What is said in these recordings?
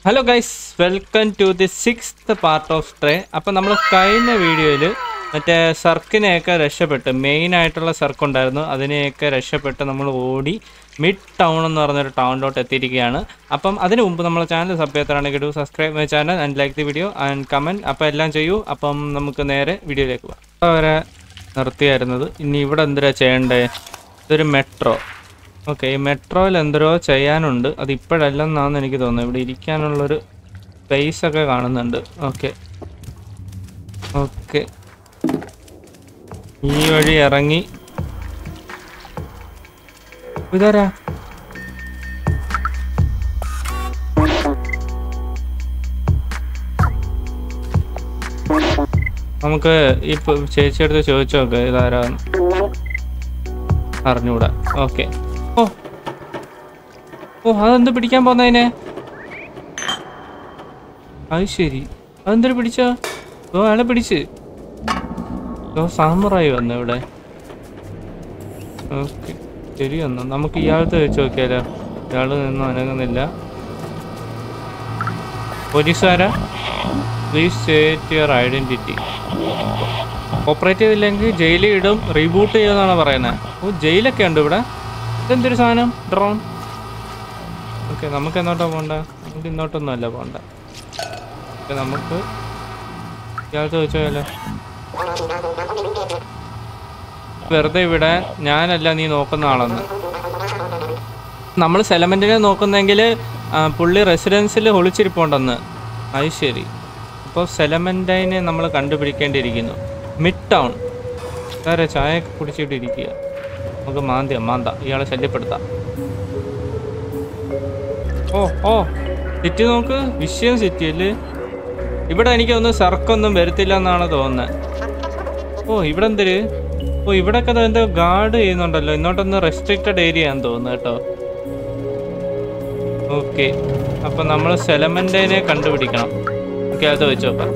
Hello guys welcome to the sixth part of Stray അപ്പം നമ്മൾ കഴിഞ്ഞ വീഡിയോയിൽ മറ്റേ സർക്കിനെയൊക്കെ രക്ഷപ്പെട്ട് മെയിൻ ആയിട്ടുള്ള സർക്ക് ഉണ്ടായിരുന്നു അതിനെയൊക്കെ രക്ഷപ്പെട്ട് നമ്മൾ ഓടി മിഡ് ടൗൺ എന്ന് പറഞ്ഞൊരു ടൗണിലോട്ട് എത്തിയിരിക്കുകയാണ് അപ്പം അതിന് മുമ്പ് നമ്മളെ channel subscribe do subscribe my channel and like the video and comment അപ്പോൾ എല്ലാം ചെയ്യൂ അപ്പം നമുക്ക് നേരെ വീഡിയോയിലേക്ക് പോകാം അപ്പോൾ വരെ നിർത്തിയായിരുന്നത് ഇനി ഇവിടെ എന്തിനാ ചെയ്യണ്ടേ ഇതൊരു മെട്രോ ഓക്കെ ഈ മെട്രോയിൽ എന്തോ ചെയ്യാനുണ്ട് അത് ഇപ്പോഴല്ലെന്നാന്ന് എനിക്ക് തോന്നുന്നത് ഇവിടെ ഇരിക്കാനുള്ളൊരു സ്പേസ് ഒക്കെ കാണുന്നുണ്ട് ഓക്കെ ഓക്കെ ഈ വഴി ഇറങ്ങി ഇതാരാ നമുക്ക് ഈ പ- ചേച്ചിയെടുത്ത് ചോദിച്ചു നോക്ക് ഇതാരാന്ന് അറിഞ്ഞൂടാ ഓക്കെ ഓ ഓ അതെന്ത് പിടിക്കാൻ പോന്നതിനെ അത് ശരി അതെന്തൊരു പിടിച്ച ഓ അയാളെ പിടിച്ച് ഓ സാമുറായി വന്നു ഇവിടെ ഓക്കെ ശരി വന്നു നമുക്ക് ഇയാളത്തെ വെച്ച് നോക്കിയാലോ ഇയാള് നിന്നും അനങ്ങുന്നില്ല പോലീസുകാരാ please state your identity operate ചെയ്തില്ലെങ്കിൽ ജയിലിൽ ഇടും റീബൂട്ട് ചെയ്യുമെന്നാണ് പറയുന്നത് ഓ ജയിലൊക്കെ ഉണ്ട് ഇവിടെ ഇതെന്തൊരു സാധനം ഡ്രോൺ ഓക്കെ നമുക്ക് എന്നോട്ടാ പോണ്ട നമുക്ക് ഇന്നോട്ടൊന്നും അല്ല പോണ്ട ഓക്കെ നമുക്ക് ഇയാൾക്ക് ചോദിച്ചാലോ വെറുതെ ഇവിടെ ഞാനല്ല നീ നോക്കുന്ന ആളെന്ന് നമ്മൾ സെലമെൻറ്റിനെ നോക്കുന്നെങ്കിൽ പുള്ളി റെസിഡൻസിൽ ഒളിച്ചിരിപ്പുണ്ടെന്ന് അത് ശരി അപ്പോൾ സെലമെൻറ്റൈനെ നമ്മൾ കണ്ടുപിടിക്കേണ്ടിയിരിക്കുന്നു മിഡ് ടൗൺ സാറേ ചായ കുടിച്ചിട്ട് ഇരിക്കുക നമുക്ക് മാന്തിയ മാന്ത ഇയാളെ ശല്യപ്പെടുത്താം ഓ ഓ സിറ്റി നോക്ക് വിഷയം സിറ്റി അല്ലേ ഇവിടെ എനിക്കൊന്നും സർക്കൊന്നും വരത്തില്ല എന്നാണ് തോന്നുന്നത് ഓ ഇവിടെ എന്തൊരു ഓ ഇവിടെയൊക്കെ ദാ എന്തോ ഗാർഡ് ചെയ്യുന്നുണ്ടല്ലോ ഇന്നോട്ടൊന്ന് റെസ്ട്രിക്റ്റഡ് ഏരിയ ആണെന്ന് തോന്നുന്നു കേട്ടോ ഓക്കെ അപ്പൊ നമ്മൾ സെലമെന്റിനെ കണ്ടുപിടിക്കണം ഓക്കെ അത് വെച്ച് നോക്കാം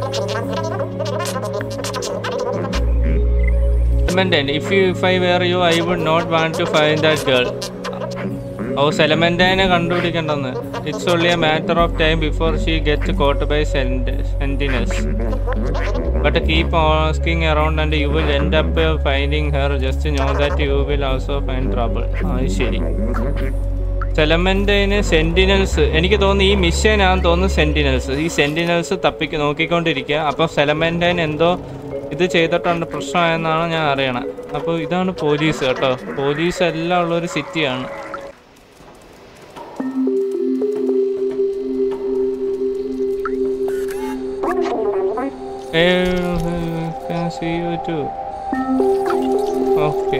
Clementine if you if I were you I would not want to find that girl ഓ സെലമെന്റൈനെ കണ്ടുപിടിക്കണ്ടെന്ന് it's only a matter of time before she get caught by sentinels but keep asking around and you will end up finding her just know that you will also find trouble അത് ശരി സെലമെന്റിന് sentinels എനിക്ക് തോന്നുന്നു ഈ മിഷനാന്ന് തോന്നുന്നു sentinels ഈ sentinels തപ്പിക്ക് നോക്കിക്കൊണ്ടിരിക്കുക അപ്പോൾ സെലമെന്റിന് എന്തോ ഇത് ചെയ്തിട്ടുണ്ട് പ്രശ്നമായെന്നാണ് ഞാൻ അറിയണത് അപ്പോൾ ഇതാണ് പോലീസ് കേട്ടോ പോലീസ് എല്ലാം ഉള്ളൊരു സിറ്റിയാണ് can see you too. Okay.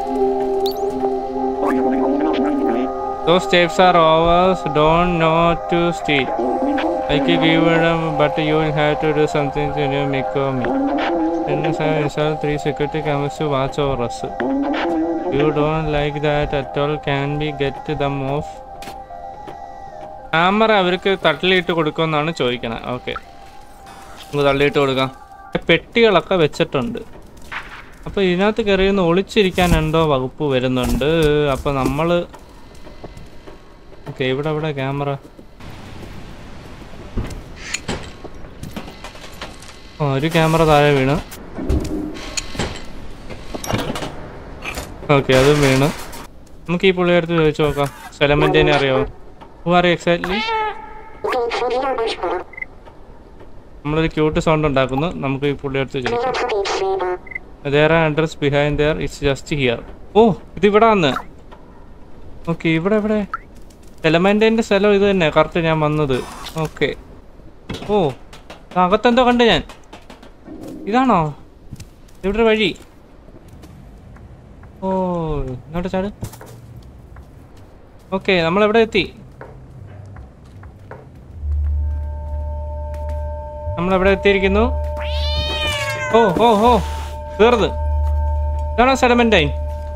Those steps are ours. Don't know to steal. I can give it up, but you will have to do something to you make me. Then I install three security cameras to watch over us. You don't like that at all. Can we get them off? Camera അവർക്ക് തട്ടിലിട്ട് കൊടുക്കുമെന്നാണ് ചോദിക്കണത് okay നമുക്ക് തള്ളിയിട്ട് കൊടുക്കാം പെട്ടികളൊക്കെ വെച്ചിട്ടുണ്ട് അപ്പോൾ ഇതിനകത്ത് കയറിയൊന്ന് ഒളിച്ചിരിക്കാൻ എന്തോ വകുപ്പ് വരുന്നുണ്ട് അപ്പോൾ നമ്മൾ ഓക്കെ ഇവിടെ ഇവിടെ ക്യാമറ ആ ഒരു ക്യാമറ താഴെ വീണ് ഓക്കെ അതും വീണ് നമുക്ക് ഈ പുള്ളിയുടെ അടുത്ത് ചോദിച്ചു നോക്കാം സെലമെൻറ്റിനെ അറിയാമോ ഹു അറിയാം എക്സാക്ട്ലി നമ്മളൊരു ക്യൂട്ട് സൗണ്ട് ഉണ്ടാക്കുന്നു നമുക്ക് ഈ പുള്ളി അടുത്ത് ചോദിക്കാം there are address behind there it's just here ഓ ഇത് ഇവിടെ വന്ന് ഓക്കെ ഇവിടെ ഇവിടെ എലമെന്റിന്റെ സ്ഥലം ഇത് തന്നെ കറക്റ്റ് ഞാൻ വന്നത് ഓക്കെ ഓ അകത്തെന്തോ കണ്ട് ഞാൻ ഇതാണോ ഇവിടെ ഒരു വഴി ഓ ഇങ്ങോട്ട് ചാട് ഓക്കെ നമ്മളെവിടെ എത്തി നമ്മളെവിടെ എത്തിയിരിക്കുന്നു ഓ ഓ ഓ തീർന്ന് ഇതാണോ സെലമെന്റൈൻ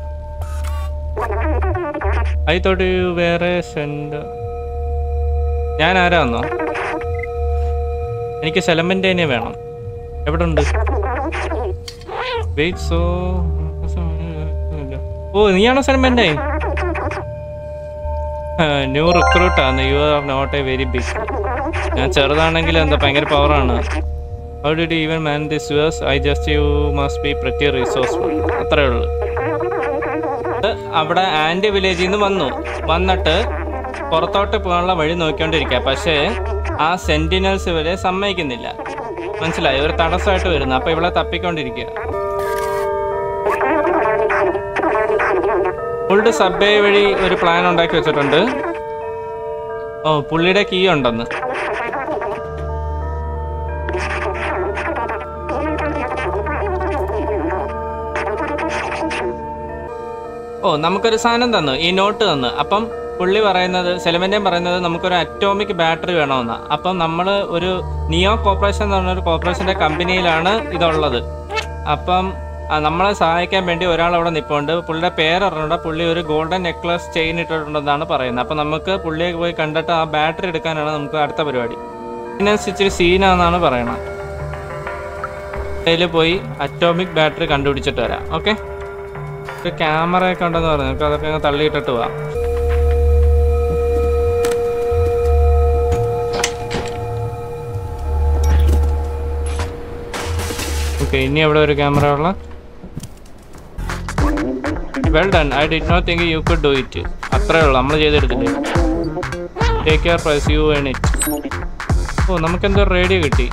ഐ തോട്ട് വേറെ സെന്റ് ഞാൻ ആരാന്നോ എനിക്ക് സെലമെന്റൈനെ വേണം എവിടെ ഉണ്ട് വെയിറ്റ് സോ ഓ നീയാണോ സെലമെന്റൈൻ ന്യൂ റിക്രൂട്ട് ആണ് you are not a very big ഞാൻ ചെറുതാണെങ്കിൽ എന്താ ഭയങ്കര പവറാണ് how did even man this yours I just you must be pretty resourceful അത്രേ ഉള്ളൂ അവിടെ ആൻറ്റി വില്ലേജിൽ നിന്ന് വന്നു വന്നിട്ട് പുറത്തോട്ട് പോകാനുള്ള വഴി നോക്കിക്കൊണ്ടിരിക്കുക പക്ഷേ ആ സെന്റിനൽസ് ഇവരെ സമ്മതിക്കുന്നില്ല മനസ്സിലായി ഒരു തടസ്സമായിട്ട് വരുന്നു അപ്പൊ ഇവിടെ തപ്പിക്കൊണ്ടിരിക്കുക പുള്ളിയുടെ സബ്വേ വഴി ഒരു പ്ലാൻ ഉണ്ടാക്കി വെച്ചിട്ടുണ്ട് ഓ പുള്ളിയുടെ കീ ഉണ്ടെന്ന് ഓ നമുക്കൊരു സാധനം തന്നു ഈ നോട്ട് തന്നു അപ്പം പുള്ളി പറയുന്നത് സെലവൻ്റെയും പറയുന്നത് നമുക്കൊരു അറ്റോമിക് ബാറ്ററി വേണമെന്നാ അപ്പം നമ്മൾ ഒരു നിയോ കോർപ്പറേഷൻ എന്ന് പറഞ്ഞൊരു കോർപ്പറേഷൻ്റെ കമ്പനിയിലാണ് ഇതുള്ളത് അപ്പം ആ, നമ്മളെ സഹായിക്കാൻ വേണ്ടി ഒരാൾ അവിടെ നിൽപ്പുണ്ട് പുള്ളിയുടെ പേരറിഞ്ഞൂടെ പുള്ളി ഒരു ഗോൾഡൻ നെക്ലസ് ചെയിൻ ഇട്ടിട്ടുണ്ടെന്നാണ് പറയുന്നത് അപ്പം നമുക്ക് പുള്ളിയെ പോയി കണ്ടിട്ട് ആ ബാറ്ററി എടുക്കാനാണ് നമുക്ക് അടുത്ത പരിപാടി ഇതിനനുസരിച്ച് സീനാന്നാണ് പറയണത് അതിൽ പോയി അറ്റോമിക് ബാറ്ററി കണ്ടുപിടിച്ചിട്ട് വരാം ഓക്കെ ഒരു ക്യാമറ ഒക്കെ ഉണ്ടെന്ന് പറഞ്ഞു നമുക്ക് അതൊക്കെ അങ്ങ് തള്ളിയിട്ടിട്ട് പോവാം ഓക്കെ ഇനി എവിടെ ഒരു ക്യാമറ ഉള്ള well done I did not think you could do it അത്രേ ഉള്ളൂ നമ്മൾ ചെയ്തെടുത്തില്ലേ take care prize you won it ഓ നമുക്കെന്തോ റേഡിയോ കിട്ടി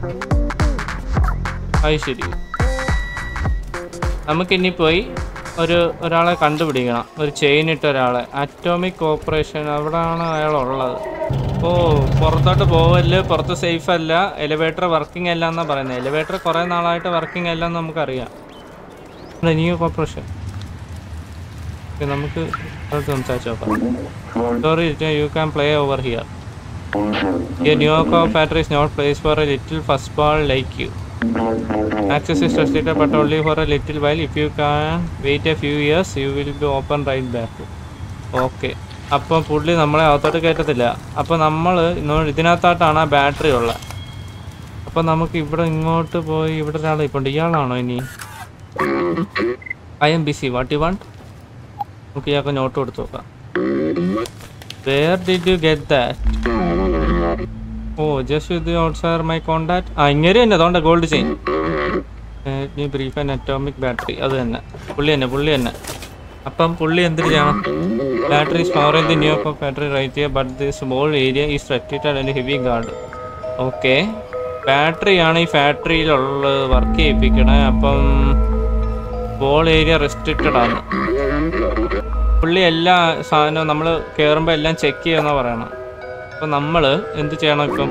അത് ശരി നമുക്കിനി പോയി ഒരു ഒരാളെ കണ്ടുപിടിക്കണം ഒരു ചെയിൻ ഇട്ട ഒരാളെ അറ്റോമിക് കോർപ്പറേഷൻ അവിടെയാണ് അയാൾ ഉള്ളത് ഓ പുറത്തോട്ട് പോവല് പുറത്ത് സേഫ് അല്ല എലിവേറ്റർ വർക്കിംഗ് അല്ല എന്നാ പറയുന്നത് എലിവേറ്റർ കുറേ നാളായിട്ട് വർക്കിംഗ് അല്ല എന്ന് നമുക്കറിയാം ന്യൂ കോർപ്പറേഷൻ ഓക്കെ നമുക്ക് അടുത്ത് സംസാരിച്ച് നോക്കാം sorry you can play over here Your New York factory is not place for a little fuzzball like you. Access is restricted but only for a little while. If you can wait a few years, you will be open right back. Okay അപ്പം പുള്ളി നമ്മളെ അകത്തോട്ട് കയറ്റത്തില്ല അപ്പം നമ്മൾ ഇതിനകത്തായിട്ടാണ് ആ battery ഉള്ളത് അപ്പം നമുക്ക് ഇവിടെ ഇങ്ങോട്ട് പോയി ഇവിടെ ഒരാൾ ഇപ്പോൾ ഉണ്ട് ഇയാളാണോ ഇനി I'm busy what you want നമുക്ക് ഇയാൾക്ക് നോട്ട് കൊടുത്തു നോക്കാം where did you get that ഓ just with outside my contact ആ ഇങ്ങനെ തന്നെ അതുകൊണ്ട് gold chain brief and atomic battery അത് തന്നെ പുള്ളി തന്നെ പുള്ളി തന്നെ അപ്പം പുള്ളി എന്തിനു ചെയ്യണം battery power in the new of battery right ചെയ്യുക but the small area is restricted and heavy guard okay ബാറ്ററിയാണ് ഈ ഫാക്ടറിയിലുള്ളത് വർക്ക് ചെയ്യിപ്പിക്കണേ അപ്പം ബോൾ ഏരിയ റെസ്ട്രിക്റ്റഡ് ആണ് പുള്ളി എല്ലാ സാധനവും നമ്മൾ കയറുമ്പോൾ എല്ലാം ചെക്ക് ചെയ്യുമെന്നാ പറയണം അപ്പം നമ്മൾ എന്ത് ചെയ്യണം ഇപ്പം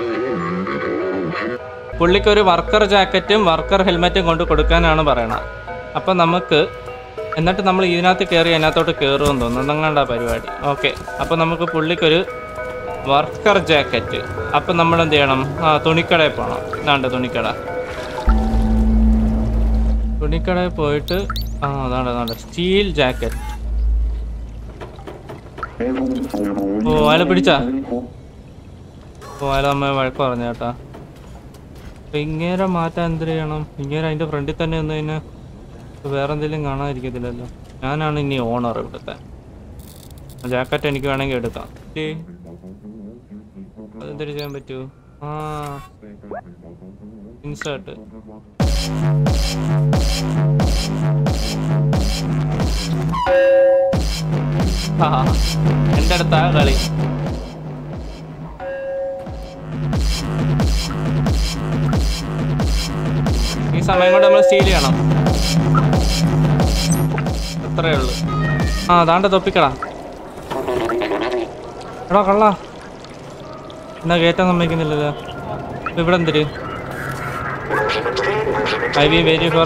പുള്ളിക്ക് ഒരു വർക്കർ ജാക്കറ്റും വർക്കർ ഹെൽമെറ്റും കൊണ്ട് കൊടുക്കാനാണ് പറയണത് അപ്പം നമുക്ക് എന്നിട്ട് നമ്മൾ ഇതിനകത്ത് കയറി അതിനകത്തോട്ട് കയറുമെന്ന് തോന്നുന്നു എന്നങ്ങാണ്ട പരിപാടി ഓക്കെ അപ്പം നമുക്ക് പുള്ളിക്കൊരു വർക്കർ ജാക്കറ്റ് അപ്പം നമ്മൾ എന്ത് ചെയ്യണം ആ തുണിക്കടയിൽ പോകണം ഇതാണ്ട് തുണിക്കട തുണിക്കടയിൽ പോയിട്ട് ആ അതാണ് അതാണ് സ്റ്റീൽ ജാക്കറ്റ് ഓ അയാളെ പിടിച്ചാ ഓ അയാൾ നമ്മ വഴക്ക് പറഞ്ഞു കേട്ടാ അപ്പൊ ഇങ്ങേരെ മാറ്റാൻ എന്ത് ചെയ്യണം ഇങ്ങേരെ അതിന്റെ ഫ്രണ്ടിൽ തന്നെ ഒന്ന് കഴിഞ്ഞാൽ വേറെ എന്തെങ്കിലും കാണാതിരിക്കത്തില്ലല്ലോ ഞാനാണ് ഇനി ഓണർ ഇവിടുത്തെ ജാക്കറ്റ് എനിക്ക് വേണമെങ്കിൽ എടുക്കാം ഏ, അതെന്തൊരു ചെയ്യാൻ പറ്റൂ ആ ഇൻസേർട്ട് ആ എൻ്റെ അടുത്താ കളി ഈ സമയം കൊണ്ട് നമ്മൾ സ്റ്റീൽ ചെയ്യണം അത്രേ ഉള്ളു ആ അതാണ്ട് തൊപ്പിക്കടാ എടാ കള്ള എന്നാ കയറ്റാൻ സമ്മതിക്കുന്നില്ലല്ലോ ഇപ്പൊ ഇവിടെ എന്തിര് ഐ വി വെരി ഫോർ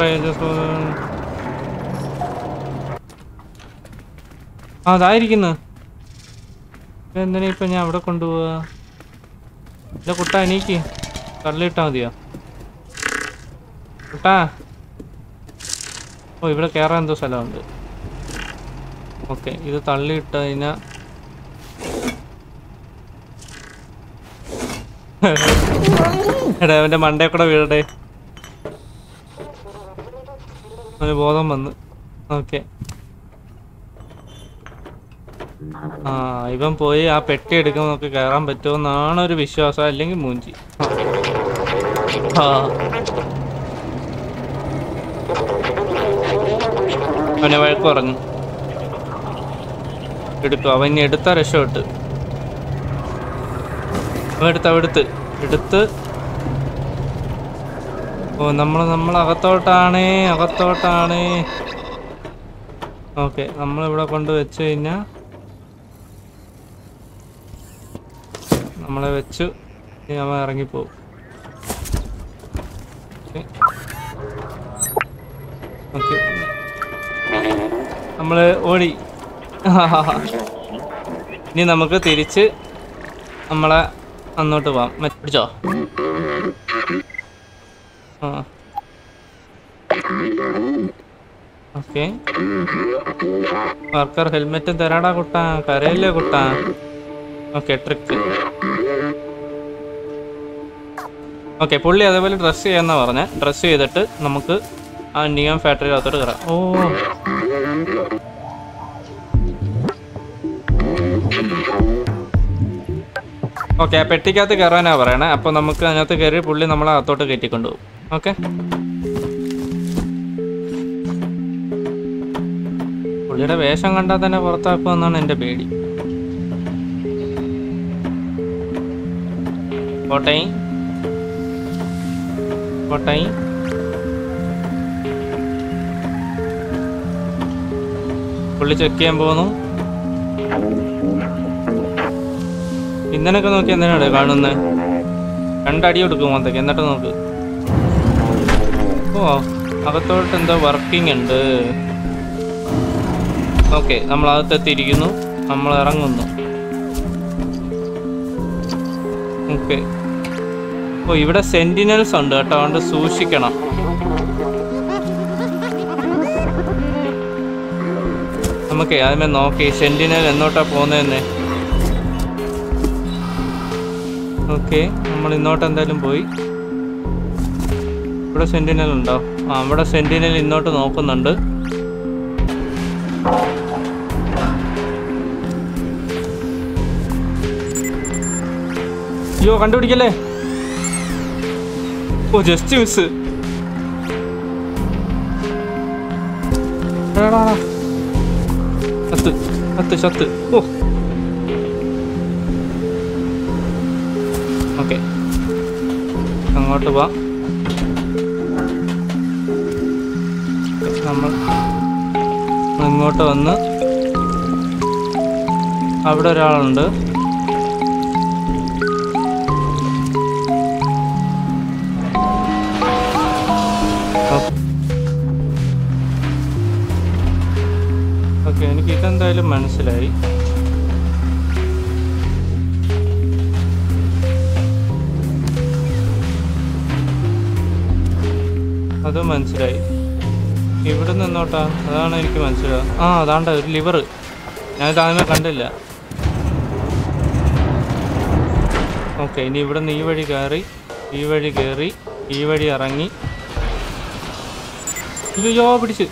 ആ അതായിരിക്കുന്നു എന്തിനാ ഇപ്പൊ ഞാൻ അവിടെ കൊണ്ടുപോവാ ഇല്ല കുട്ട എനിക്ക് തള്ളിയിട്ടാ മതിയോ കുട്ടാ ഓ ഇവിടെ കയറാൻ എന്തോ സ്ഥലമുണ്ട് ഓക്കെ ഇത് തള്ളിയിട്ട് കഴിഞ്ഞാ എടാ അവന്റെ മണ്ടേ കൂടെ വീഴട്ടെ അവന് ബോധം വന്ന് ഓക്കെ ആ ഇവൻ പോയി ആ പെട്ടി എടുക്കുമ്പോൾ നമുക്ക് കയറാൻ പറ്റുമെന്നാണ് ഒരു വിശ്വാസം അല്ലെങ്കിൽ മൂഞ്ചി ആ അവനെ വഴക്ക് പറഞ്ഞു എടുക്കും അവൻ ഇനി എടുത്ത രക്ഷപ്പെട്ട് അവൻ എടുത്ത് അവൻ എടുത്ത് എടുത്ത് ഓ നമ്മൾ നമ്മൾ അകത്തോട്ടാണ് അകത്തോട്ടാണ് ഓക്കെ നമ്മളിവിടെ കൊണ്ട് വെച്ച് കഴിഞ്ഞാൽ നമ്മളെ വെച്ചു ഇനി അവൻ ഇറങ്ങിപ്പോവും ഓക്കെ നമ്മൾ ഓടി ഇനി നമുക്ക് തിരിച്ച് നമ്മളെ അങ്ങോട്ട് പോവാം മറ്റ് പിടിച്ചോ ആ ഓക്കെ വർക്കർ ഹെൽമെറ്റ് തരാടാ കുട്ടാ കരയില്ലേ കുട്ടാ ഓക്കെ ട്രിക്ക് ഓക്കെ പുള്ളി അതേപോലെ ഡ്രസ്സ് ചെയ്യാന്നാ പറഞ്ഞ ഡ്രസ്സ് ചെയ്തിട്ട് നമുക്ക് ആ നിയോൺ ഫാക്ടറിയിലകത്തോട്ട് കയറാം ഓ ഓക്കെ ആ പെട്ടിക്കകത്ത് കയറാനാ പറയണേ അപ്പോൾ നമുക്ക് അതിനകത്ത് കയറി പുള്ളി നമ്മളെ അകത്തോട്ട് കയറ്റിക്കൊണ്ടു പോകും ഓക്കെ പുള്ളിയുടെ വേഷം കണ്ടാൽ തന്നെ പുറത്താക്കുമെന്നാണ് എൻ്റെ പേടി കോട്ടൈ കോട്ടൈ പുള്ളി ചെക്ക് ചെയ്യാൻ പോകുന്നു ഇന്നനൊക്കെ നോക്കി എന്തിനാണ് കാണുന്നത് രണ്ടടി കൊടുക്കും മോന്തയ്ക്ക് എന്നിട്ട് നോക്ക് ഓ അകത്തോട്ട് എന്തോ വർക്കിംഗ് ഉണ്ട് ഓക്കെ നമ്മൾ അകത്തെത്തിയിരിക്കുന്നു നമ്മൾ ഇറങ്ങുന്നു ഓക്കെ ഓ ഇവിടെ സെന്റിനൽസ് ഉണ്ട് കേട്ടോ അതുകൊണ്ട് സൂക്ഷിക്കണം നമുക്ക് ആദ്യമേ നോക്കി സെന്റിനൽ എന്നോട്ടാ പോകുന്നതെന്ന് ഓക്കെ നമ്മൾ ഇന്നോട്ട് എന്തായാലും പോയി ഇവിടെ സെന്റിനൽ ഉണ്ടോ ആ ഇവിടെ സെന്റിനൽ ഇന്നോട്ട് നോക്കുന്നുണ്ട് അയ്യോ കണ്ടുപിടിക്കല്ലേ ഓ ജസ്റ്റ് മിസ് ചത്ത് ചത്ത് ചത്ത് ഓ ഓക്കെ അങ്ങോട്ട് പോവാം നമ്മൾ ഇങ്ങോട്ട് വന്ന് അവിടെ ഒരാളുണ്ട് ഓക്കെ എനിക്ക് ഇതെന്തായാലും മനസ്സിലായി അതും മനസ്സിലായി ഇവിടെ നിന്നോട്ടാ അതാണ് എനിക്ക് മനസ്സിലാവുക ആ അതാണ്ട ഒരു ലിവർ ഞാനിത് ആദ്യമേ കണ്ടില്ല ഓക്കെ ഇനി ഇവിടെ നിന്ന് ഈ വഴി കയറി ഈ വഴി കയറി ഈ വഴി ഇറങ്ങി അയ്യോ പിടിച്ച്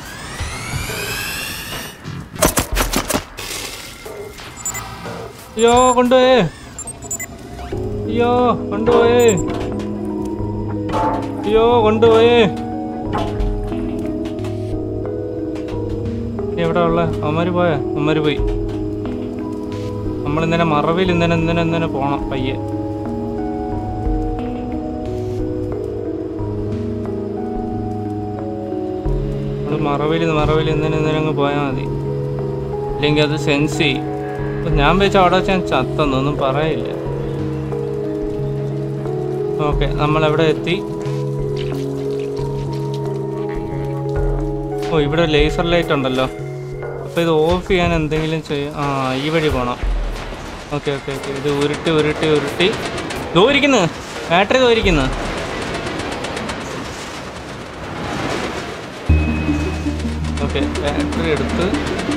അയ്യോ കൊണ്ടുപോയേ അയ്യോ കൊണ്ടുപോയേ അയ്യോ കൊണ്ടുപോയേ നീ എവിടെ ഉള്ള അവന്മാര് പോയാ അവന്മാര് പോയി നമ്മൾ ഇന്നലെ മറവിൽ ഇന്നലെ ഇന്നലെ ഇന്നലെ പോണം പയ്യെ നമ്മള് മറവിൽ മറവിൽ ഇന്നലെ ഇന്നലെ അങ്ങ് പോയാൽ മതി ഇല്ലെങ്കിൽ അത് സെൻസ് ചെയ്യും അപ്പൊ ഞാൻ വെച്ച അവിടെ വെച്ച് ഞാൻ ചത്തൊന്നും പറയില്ല ഓക്കെ നമ്മൾ എവിടെ എത്തി ഓ ഇവിടെ ലേസർ ലൈറ്റ് ഉണ്ടല്ലോ അപ്പോൾ ഇത് ഓഫ് ചെയ്യാൻ എന്തെങ്കിലും ചെയ്യാം ആ ഈ വഴി പോകണം ഓക്കെ ഓക്കെ ഓക്കെ ഇത് ഉരുട്ടി ഉരുട്ടി ഉരുട്ടി ദൂരിക്കുന്നു ബാറ്ററി ദൂരിക്കുന്നു ഓക്കെ ബാറ്ററി എടുത്ത്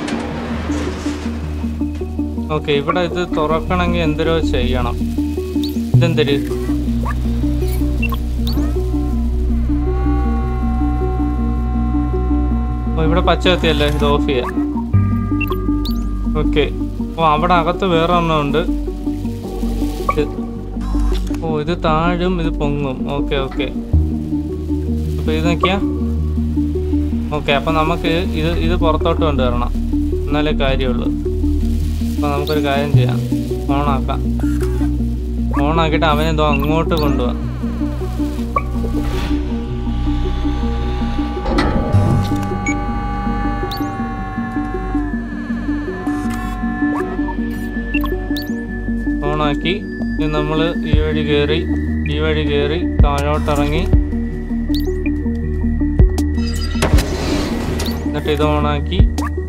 ഓക്കെ ഇവിടെ ഇത് തുറക്കണമെങ്കിൽ എന്തരോ ചെയ്യണം ഇതെന്തര് ഓ ഇവിടെ പച്ച കത്തിയല്ലേ ഇത് ഓഫ് ചെയ്യാം ഓക്കെ ഓ അവിടെ അകത്ത് വേറെ ഒരെണ്ണം ഉണ്ട് ഇത്- ഓ ഇത് താഴും ഇത് പൊങ്ങും ഓക്കെ ഓക്കെ അപ്പൊ ഇത് നോക്കിയാ ഓക്കെ അപ്പൊ നമുക്ക് ഇത് ഇത് പുറത്തോട്ട് കൊണ്ടുവരണം എന്നാലേ കാര്യമുള്ളൂ അപ്പൊ നമുക്കൊരു കാര്യം ചെയ്യാം ഓണാക്കാം ഓണാക്കിയിട്ട് അവനെന്തോ അങ്ങോട്ട് കൊണ്ടുപോവാം ഓണാക്കി നമ്മൾ ഈ വഴി കയറി ഈ വഴി കയറി താഴോട്ടിറങ്ങി എന്നിട്ട് ഇത് ഓണാക്കി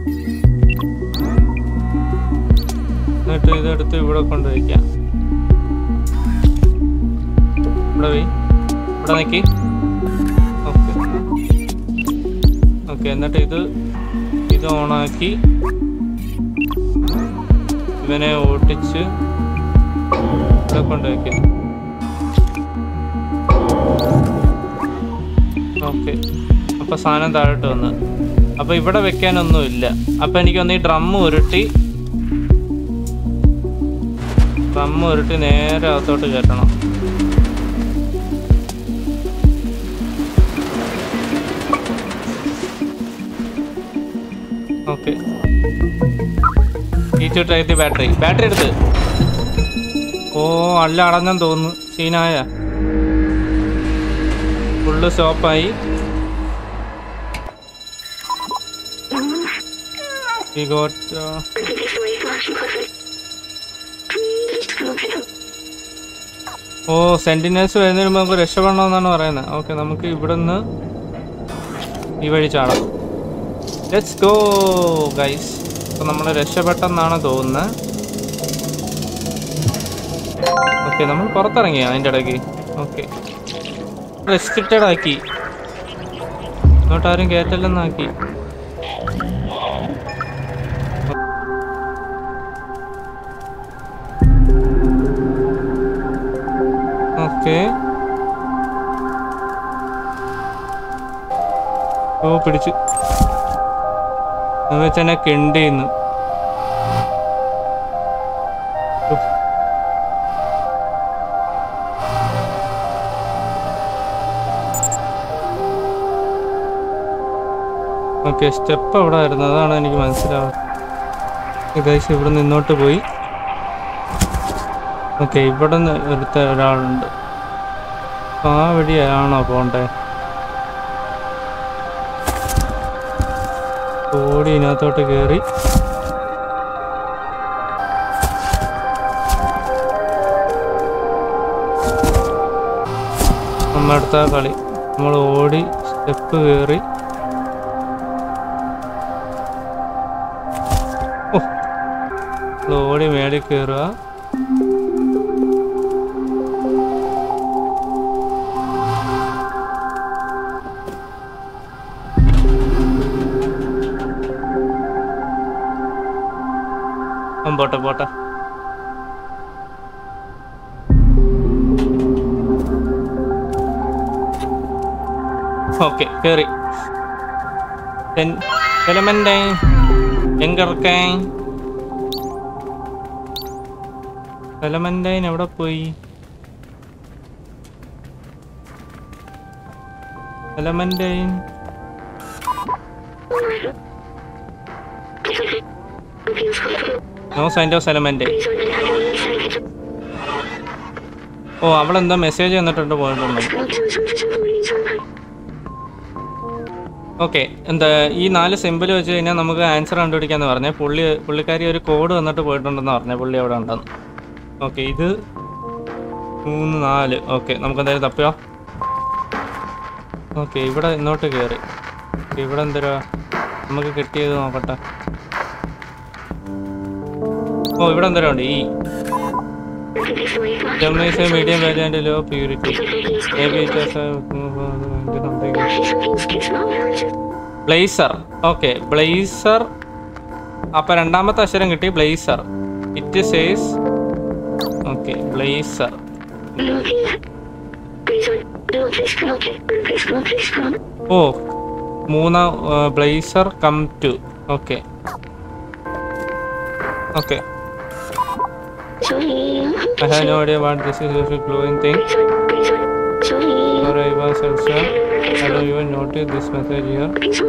എന്നിട്ട് ഇതെടുത്ത് ഇവിടെ കൊണ്ടുവയ്ക്കാം ഇവിടെ പോയി ഇവിടെ നിൽക്കി ഓക്കെ ഓക്കെ എന്നിട്ട് ഇത് ഇത് ഓണാക്കി ഇവനെ ഓട്ടിച്ച് ഇവിടെ കൊണ്ടുവയ്ക്കാം ഓക്കെ അപ്പൊ സാധനം താഴോട്ട് വന്ന് അപ്പൊ ഇവിടെ വെക്കാനൊന്നും ഇല്ല അപ്പൊ എനിക്കൊന്ന് ഈ ഡ്രം ഉരുട്ടി ഡ്രം ഉരുട്ടി നേരെ അകത്തോട്ട് കയറ്റണം ഓക്കെ ഈ to try the battery battery എടുത്ത് ഓ അല്ല അടഞ്ഞെന്ന് തോന്നുന്നു സീനായ ഫുള്ള് സ്റ്റോപ്പായി We got uh, ഓ സെന്റിനൽസ് വരുന്നതിന് മുമ്പ് നമുക്ക് രക്ഷപ്പെടണമെന്നാണ് പറയുന്നത് ഓക്കെ നമുക്ക് ഇവിടുന്ന് ഈ വഴി ചാടാം ലെറ്റ്സ് ഗോ ഗൈസ് അപ്പോൾ നമ്മൾ രക്ഷപ്പെട്ടെന്നാണ് തോന്നുന്നത് ഓക്കെ നമ്മൾ പുറത്തിറങ്ങിയ അതിൻ്റെ ഇടയ്ക്ക് ഓക്കെ റെസ്ട്രിക്റ്റഡ് ആക്കി ഇങ്ങോട്ട് ആരും കയറ്റല്ലെന്നാക്കി ഓക്കെ ഓ പിടിച്ചു എന്ന് വെച്ചാൽ കെണ്ടിന്ന് ഓക്കെ സ്റ്റെപ്പ് അവിടെ ആയിരുന്നു അതാണ് എനിക്ക് മനസ്സിലാവുന്നത് ഗൈസ് ഇവിടെ നിന്നോട്ട് പോയി ഓക്കെ ഇവിടെ നിന്ന് ഒരുത്ത ഒരാളുണ്ട് അപ്പൊ ആ വഴിയാണോ പോണ്ടേ ഓടി ഇതിനകത്തോട്ട് കയറി നമ്മളടുത്ത കളി നമ്മൾ ഓടി സ്റ്റെപ്പ് കയറി ഓ നമ്മൾ ഓടി മേളിൽ കയറുക ഉം, പോട്ടെ പോട്ടെ ഓക്കെ കേറി എലമെന്റ് എങ്കിറക്കാൻ എലമെന്റൈൻ എവിടെ പോയി എലമെന്റൈൻ നോ സൈൻഡ് ഓഫ് എലമെന്റ് ഓ അവളെന്തോ മെസ്സേജ് തന്നിട്ടുണ്ട് പോയിട്ടുണ്ട് ഓക്കെ എന്താ ഈ നാല് സിമ്പിൾ വെച്ച് കഴിഞ്ഞാൽ നമുക്ക് ആൻസർ കണ്ടുപിടിക്കാന്ന് പറഞ്ഞേ പുള്ളി പുള്ളിക്കാരി ഒരു കോഡ് വന്നിട്ട് പോയിട്ടുണ്ടെന്ന് പറഞ്ഞേ പുള്ളി അവിടെ ഉണ്ടെന്ന് ഓക്കെ ഇത് മൂന്ന് നാല് ഓക്കെ നമുക്ക് എന്തായാലും തപ്പിയോ ഓക്കെ ഇവിടെ ഇങ്ങോട്ട് കയറി ഇവിടെ എന്തരാ നമുക്ക് കിട്ടിയത് നോക്കട്ടെ ഓ ഇവിടെ എന്തരാ ഉണ്ട് ഈ germaniums medium value and low purity may be blazer okay blazer അപ്പൊ രണ്ടാമത്തെ അക്ഷരം കിട്ടി blazer it says okay blazer ഓ മൂന്നാം blazer come to okay okay I have no idea what this is a glowing thing. Or I was also. I don't even notice this message here.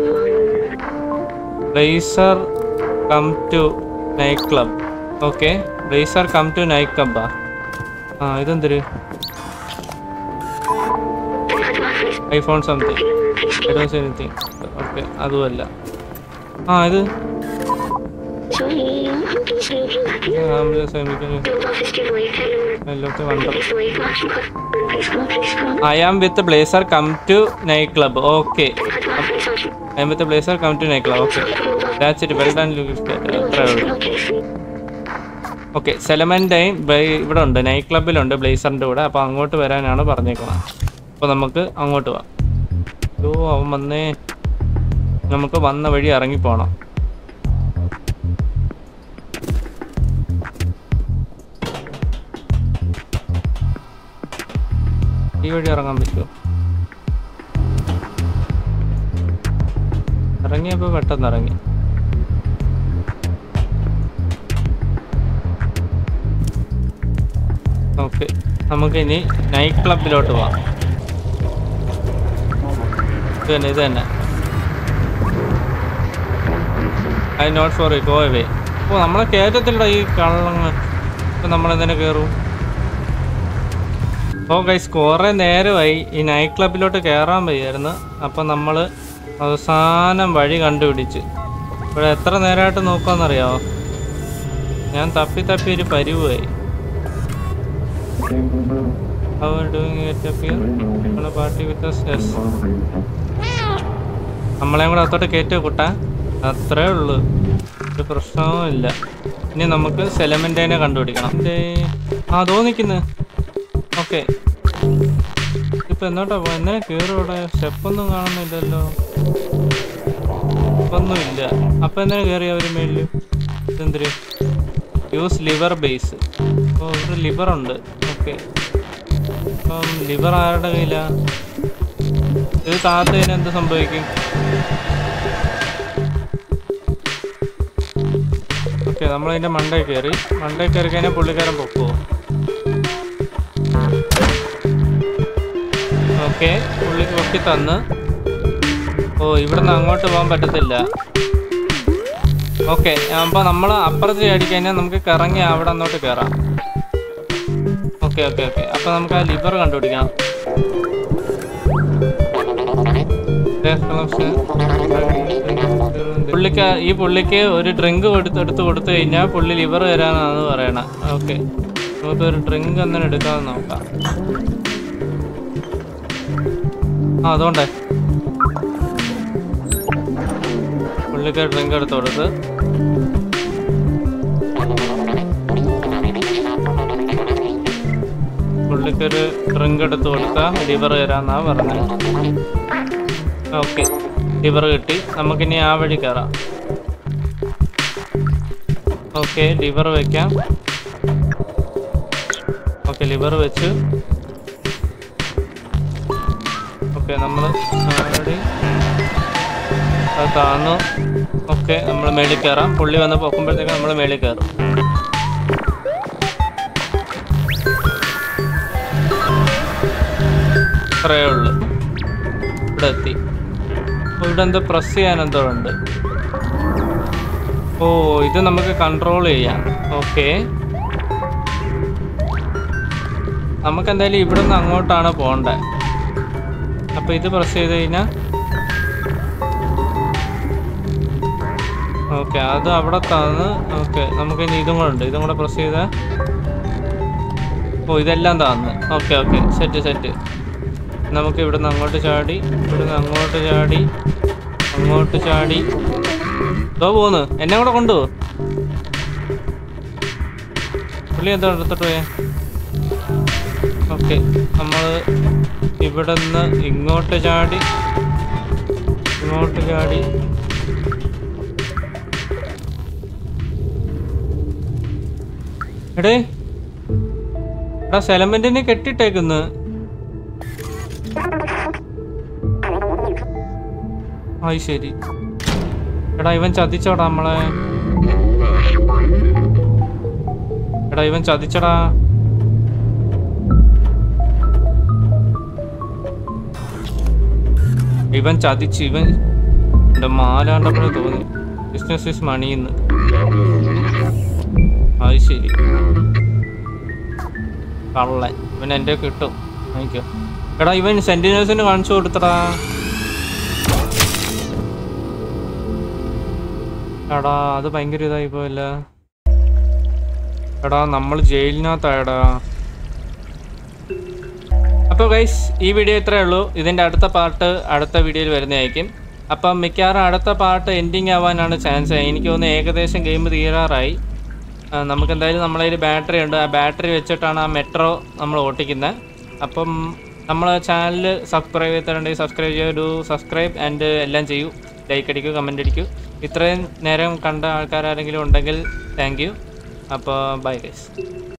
Blazer come to night club. Okay. Blazer come to night club. ആ ഇതെന്തൊരു iPhone something I don't see anything okay അതുമല്ല ആ ഇത് I am with blazer come to night club okay I am with blazer come to night club okay that's it well done അത്രേ ഉള്ളൂ okay സെലമൻറ്റൈൻ ഇവിടെ ഉണ്ട് night ക്ലബിലുണ്ട് ബ്ലേസറിൻ്റെ കൂടെ അപ്പോൾ അങ്ങോട്ട് വരാനാണ് പറഞ്ഞേക്കുന്നത് അപ്പോൾ നമുക്ക് അങ്ങോട്ട് പോവാം ഓ അവൻ വന്നേ നമുക്ക് വന്ന വഴി ഇറങ്ങിപ്പോണം ഈ വഴി ഇറങ്ങാൻ പറ്റുമോ ഇറങ്ങിയപ്പോൾ പെട്ടെന്ന് ഇറങ്ങി ഓക്കെ നമുക്ക് ഇനി നൈറ്റ് ക്ലബിലോട്ട് പോവാം ഇത് തന്നെ ഇത് തന്നെ I not sorry go away ഓ നമ്മളെ കയറ്റത്തില്ല ഈ കള്ളങ്ങൾ ഇപ്പം നമ്മളെന്തിനെ കയറും ഓ ഗൈസ് കുറേ നേരമായി ഈ നൈറ്റ് ക്ലബിലോട്ട് കയറാൻ വയ്യായിരുന്നു അപ്പം നമ്മൾ അവസാനം വഴി കണ്ടുപിടിച്ച് ഇവിടെ എത്ര നേരമായിട്ട് നോക്കാമെന്നറിയാമോ ഞാൻ തപ്പി തപ്പി ഒരു പരിവായി How are you doing it up here? Wanna party with us? Yes. നമ്മളെയും കൂടെ അത്തോട്ട് കയറ്റി കൂട്ടാ അത്രേ ഉള്ളൂ ഒരു പ്രശ്നവും ഇല്ല ഇനി നമുക്ക് സെലമെൻറ്റേനെ കണ്ടുപിടിക്കണം ദേ, ആ അതോ നിൽക്കുന്നു ഓക്കെ ഇപ്പൊ എന്നോട്ടാ പോ എന്നെ കയറും ഇവിടെ സ്റ്റെപ്പൊന്നും കാണുന്നില്ലല്ലോ ഒന്നും ഇല്ല അപ്പൊ എന്തിനാ കയറി അവര് മേളില് ഇതെന്തിര് യൂസ് ലിവർ ബേസ് ഓ ഇവിടെ ലിവർ ഉണ്ട് ഓക്കെ അപ്പം ലിവർ ആരുടെ കയ്യിലാ ഇത് താത്തതിന് എന്ത് സംഭവിക്കും ഓക്കെ നമ്മളതിൻ്റെ മണ്ടേ കയറി മണ്ടേ കയറി കഴിഞ്ഞാൽ പുള്ളിക്കാരൻ പൊക്കുവോ ഓക്കെ പുള്ളിക്ക് പൊക്കി തന്ന് ഓ ഇവിടുന്ന് അങ്ങോട്ട് പോകാൻ പറ്റത്തില്ല ഓക്കെ അപ്പോൾ നമ്മൾ അപ്പുറത്ത് ചാടി കഴിഞ്ഞാൽ നമുക്ക് കറങ്ങി അവിടെ അങ്ങോട്ട് കയറാം ഓക്കെ ഓക്കെ ഓക്കെ അപ്പോൾ നമുക്ക് ആ ലിവർ കണ്ടുപിടിക്കാം പുള്ളിക്ക് ഈ പുള്ളിക്ക് ഒരു ഡ്രിങ്ക് കൊടുത്ത് എടുത്ത് കൊടുത്തു കഴിഞ്ഞാൽ പുള്ളി ലിവർ തരാനാണ് പറയണത് ഓക്കെ നമുക്ക് ഒരു ഡ്രിങ്ക് എന്തിനും എടുക്കാമെന്ന് നോക്കാം ആ അതുകൊണ്ടേ പുള്ളിക്ക് ഡ്രിങ്ക് എടുത്ത് കൊടുത്ത് പുള്ളിക്കൊരു ഡ്രിങ്ക് എടുത്ത് കൊടുത്താൽ ലിവർ തരാന്നാ പറഞ്ഞത് ഓക്കെ ലിവർ കിട്ടി നമുക്കിനി ആ വഴി കയറാം ഓക്കെ ലിവർ വെക്കാം ഓക്കെ ലിവർ വെച്ച് ഓക്കെ നമ്മൾ ആടി അത് താന്നു ഓക്കെ നമ്മൾ മേളിൽ കയറാം പുള്ളി വന്ന് പൊക്കുമ്പോഴത്തേക്ക് നമ്മൾ മേളിൽ കയറും അത്രയേ ഉള്ളു ഇവിടെ എത്തി അപ്പോൾ ഇവിടെ എന്തോ പ്രസ് ചെയ്യാൻ എന്തോ ഉണ്ട് ഓ ഇത് നമുക്ക് കൺട്രോൾ ചെയ്യാം ഓക്കെ നമുക്ക് എന്തായാലും ഇവിടെ നിന്ന് അങ്ങോട്ടാണ് പോകേണ്ടത് അപ്പോൾ ഇത് പ്രസ് ചെയ്ത് കഴിഞ്ഞാൽ ഓക്കെ അത് അവിടെ തന്ന് ഓക്കെ നമുക്ക് ഇനി ഇതും കൂടെ ഉണ്ട് ഇതും കൂടെ പ്രസ് ചെയ്താൽ ഓ ഇതെല്ലാം താന്ന് ഓക്കെ ഓക്കെ സെറ്റ് സെറ്റ് നമുക്ക് ഇവിടുന്ന് അങ്ങോട്ട് ചാടി ഇവിടുന്ന് അങ്ങോട്ട് ചാടി അങ്ങോട്ട് ചാടി ഇതോ പോന്ന് എന്നെ കൂടെ കൊണ്ടുപോ പുള്ളി എന്താ എടുത്തിട്ട് പോയേ ഓക്കെ നമ്മൾ ഇവിടെ നിന്ന് ഇങ്ങോട്ട് ചാടി ഇങ്ങോട്ട് ചാടി എടേ എടാ സെലമെന്റിനെ കെട്ടിട്ടേക്കുന്നു ആയി ശരി എടാ ഇവൻ ചതിച്ചോടാ നമ്മളെ എടാ ഇവൻ ചതിച്ചടാ ഇവൻ ചതിച്ച് ഇവൻ എൻ്റെ മാലാണ്ടപ്പോഴേ തോന്നി ബിസിനസ് ഇസ് മണി എന്ന് അത് ശരി കള്ളൻ ഇവൻ എൻ്റെ കിട്ടും വാങ്ങിക്കോ എടാ ഇവൻ സെന്റിനേഴ്സിന് കാണിച്ചു കൊടുത്തടാ എടാ അത് ഭയങ്കര ഇതായി പോയല്ല എടാ നമ്മൾ ജയിലിനകത്തായടാ അപ്പോൾ ഗൈസ് ഈ വീഡിയോ ഇത്രയേ ഉള്ളൂ ഇതിൻ്റെ അടുത്ത പാർട്ട് അടുത്ത വീഡിയോയിൽ വരുന്നതായിരിക്കും അപ്പം മിക്കവാറും അടുത്ത പാർട്ട് എൻഡിങ് ആവാനാണ് ചാൻസ് എനിക്ക് തോന്നുന്നു ഏകദേശം ഗെയിം തീരാറായി ആ, നമുക്ക് എന്തായാലും നമ്മളെ കയ്യിൽ ബാറ്ററി ഉണ്ട് ആ ബാറ്ററി വെച്ചിട്ടാണ് ആ മെട്രോ നമ്മൾ ഓട്ടിക്കുന്നത് അപ്പം നമ്മളെ ചാനൽ സബ്സ്ക്രൈബ് ചെയ്തിട്ടുണ്ടെങ്കിൽ സബ്സ്ക്രൈബ് ചെയ്യൂ ഡു സബ്സ്ക്രൈബ് ആൻഡ് എല്ലാം ചെയ്യൂ ലൈക്ക് അടിക്കൂ കമൻ്റ് അടിക്കൂ ഇത്രയും നേരം കണ്ട ആൾക്കാരാരെങ്കിലും ഉണ്ടെങ്കിൽ താങ്ക് യു അപ്പോൾ ബൈ ഗൈസ്